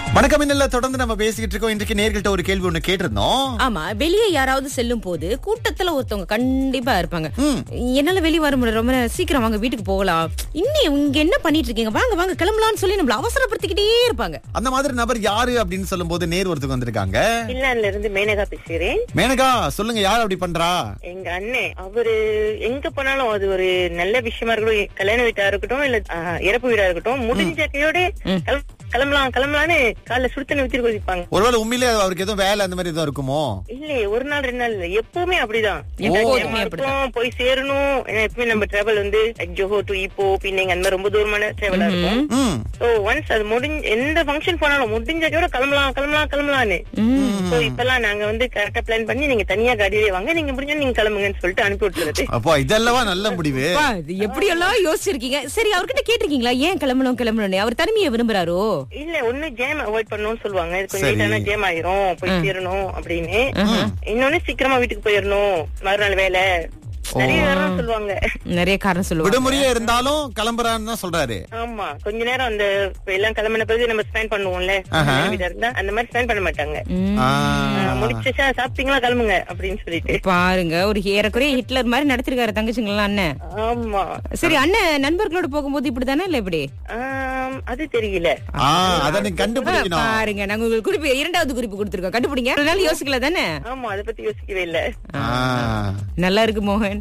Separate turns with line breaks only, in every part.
வணக்கம் இன்னல்ல தொடர்ந்து நம்ம பேசிக்கிட்டு இருக்கோம் இன்றைக்கு நேர்கள்ட்ட ஒரு கேள்வி ஒண்ணு கேட்டிருந்தோம்
ஆமா வெளியே யாராவது செல்லும் போது கூட்டத்துல ஒருத்தவங்க கண்டிப்பா இருப்பாங்க என்னால வெளியே வர முடியல ரொம்ப நேரம் சீக்கிரம் வாங்க வீட்டுக்கு போகலாம் இன்னும் இங்க என்ன பண்ணிட்டு இருக்கீங்க வாங்க வாங்க கிளம்பலாம்னு சொல்லி நம்மள அவசரப்படுத்திக்கிட்டே இருப்பாங்க
அந்த மாதிரி நபர் யாரு அப்படின்னு சொல்லும்போது நேர் ஒருத்தருக்கு வந்திருக்காங்க
பின்லாந்துல இருந்து மேனகா பேசுகிறேன்
மேனகா சொல்லுங்க யார் அப்படி பண்றா
எங்க அண்ணன் அவரு எங்க போனாலும் அது ஒரு நல்ல விஷயமா இருக்கட்டும் கல்யாண வீட்டா இருக்கட்டும் இல்ல ஆ, இறப்பு வீடா இருக்கட்டும் முடிஞ்ச கையோட கிளம்ப- கிளம்பலாம் கிளம்பலான்னு காலைல சுடுத்தண்ணி ஊத்தி கொதிப்பாங்க
ஒருவேளை உண்மையிலே அவருக்கு எதுவும் வேலை அந்த மாதிரி எதுவும் இருக்குமோ
இல்லையே ஒரு நாள் ரெண்டு நாள் இல்ல எப்பவுமே அப்படிதான்
எப்போதுமே
ஏமா
அப்படிதான்.
இருக்கும், போய் சேரணும் ஏன்னா எப்பவுமே நம்ம டிராவல் வந்து ஜோஹோ டு இப்போ பின்னிங் அந்த மாதிரி ரொம்ப தூரமான டிராவலா இருக்கும்
ம்
சோ ஒன்ஸ் அது முடிஞ்ச எந்த ஃபங்க்ஷன் போனாலும் முடிஞ்ச கூட கிளம்பலாம் கிளம்பலாம் கிளம்பலான்னு சோ இப்பெல்லாம் நாங்க வந்து கரெக்டா பிளான் பண்ணி நீங்க தனியா காடியிலே வாங்க நீங்க முடிஞ்சா நீங்க கிளம்புங்கன்னு சொல்லிட்டு அனுப்பி விட்டுறது
அப்போ இதல்லவா நல்ல முடிவு
அப்பா, இது எப்படி எல்லாம் யோசிச்சிருக்கீங்க சரி அவர்கிட்ட கேட்டிருக்கீங்களா ஏன் கிளம்பணும் கிளம்பணும் அவர் தனிமையை விரும்புறாரோ
இல்ல ஒண்ணு ஜேம் அவாய்ட் பண்ணணும்னு சொல்லுவாங்க இது கொஞ்சம்
சரி.
லேட்டானா ஜேம் ஆயிரும் போய் சேரணும் அப்படின்னு இன்னொன்னு சீக்கிரமா வீட்டுக்கு போயிடணும் மறுநாள் வேலை நிறைய நேரம் சொல்லுவாங்க
நிறைய காரணம் சொல்லுவாங்க
விடுமுறையே இருந்தாலும் கிளம்புறான்னு தான் சொல்றாரு
ஆமா கொஞ்ச நேரம் அந்த இப்ப எல்லாம் கிளம்பின பிறகு நம்ம ஸ்பெண்ட் பண்ணுவோம்ல வீடா இருந்தா அந்த மாதிரி ஸ்பெண்ட் பண்ண மாட்டாங்க
ம்.
ஆ.
முடிச்சா சாப்பிட்டீங்களா கிளம்புங்க அப்படின்னு சொல்லிட்டு
பாருங்க ஒரு ஏறக்குறைய ஹிட்லர் மாதிரி நடத்திருக்காரு தங்கச்சிங்களா அண்ணன்
ஆமா
சரி அண்ணன் நண்பர்களோட போகும்போது இப்படிதானே இல்ல இப்படி
ஆம், அது தெரியல
ஆ அத நீங்க கண்டுபிடிக்கணும்
பாருங்க நாங்க உங்களுக்கு குறிப்பு இரண்டாவது குறிப்பு கொடுத்திருக்கோம் கண்டுபிடிங்க ஒரு நாள் யோசிக்கல தானே
ஆமா அத பத்தி யோசிக்கவே இல்ல
ஆ.
நல்லா இருக்கு மோகன்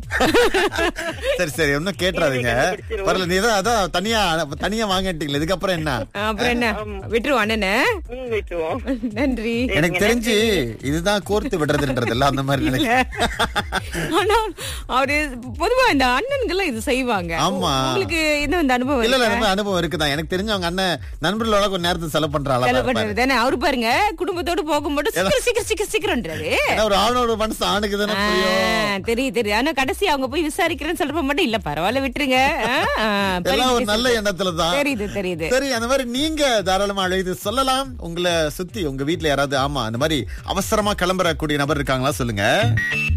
சரி சரி ஒன்னும் கேட்டுறாதீங்க
கண்டுபிடிச்சிருவோம்.
பரவாயில்ல நீ தான் அதான் தனியா தனியா வாங்கிட்டீங்களா இதுக்கப்புறம் என்ன
அப்புறம் என்ன விட்டுருவோம் அண்ணனை
ம், விட்டுருவோம்
நன்றி
எனக்கு தெரிஞ்சு இதுதான் கோர்த்து விடுறதுன்றது இல்ல அந்த மாதிரி நினைக்கிறேன்
ஆனா அவரு பொதுவா இந்த அண்ணன்கள் இது செய்வாங்க
ஆமா.
உங்களுக்கு என்ன இந்த அனுபவம்
இல்ல இல்ல
இருக்கா?
ரொம்ப அனுபவம் இருக்குதான் எனக்கு தெரிஞ்ச அவங்க அண்ணன் நண்பர்களோட கொஞ்ச நேரத்தை செலவு பண்ற
செலவு
அளவா
பண்றது தானே அவரு பாருங்க குடும்பத்தோட போகும்போது சீக்கிரம் சீக்கிரம் சீக்கிரம் சீக்கிரம்ன்றாரு
ஏன்னா ஒரு ஆணோட மனசு ஆணுக்கு தானே புரியும்
ஆ, தெரியுது தெரியுது ஆனா கடைசி அவங்க போய் விசாரிக்கிறேன்னு சொல்றப்ப மட்டும் இல்ல பரவாயில்ல விட்டுருங்க ஆ, ஆ,
எல்லாம் ஒரு
பரிந்து
நல்ல எண்ணத்துல தான்
தெரியுது தெரியுது
சரி அந்த மாதிரி நீங்க தாராளமா அழைத்து சொல்லலாம் உங்களை சுத்தி உங்க வீட்ல யாராவது ஆமா அந்த மாதிரி அவசரமா கிளம்புறக்கூடிய நபர் இருக்காங்களா சொல்லுங்க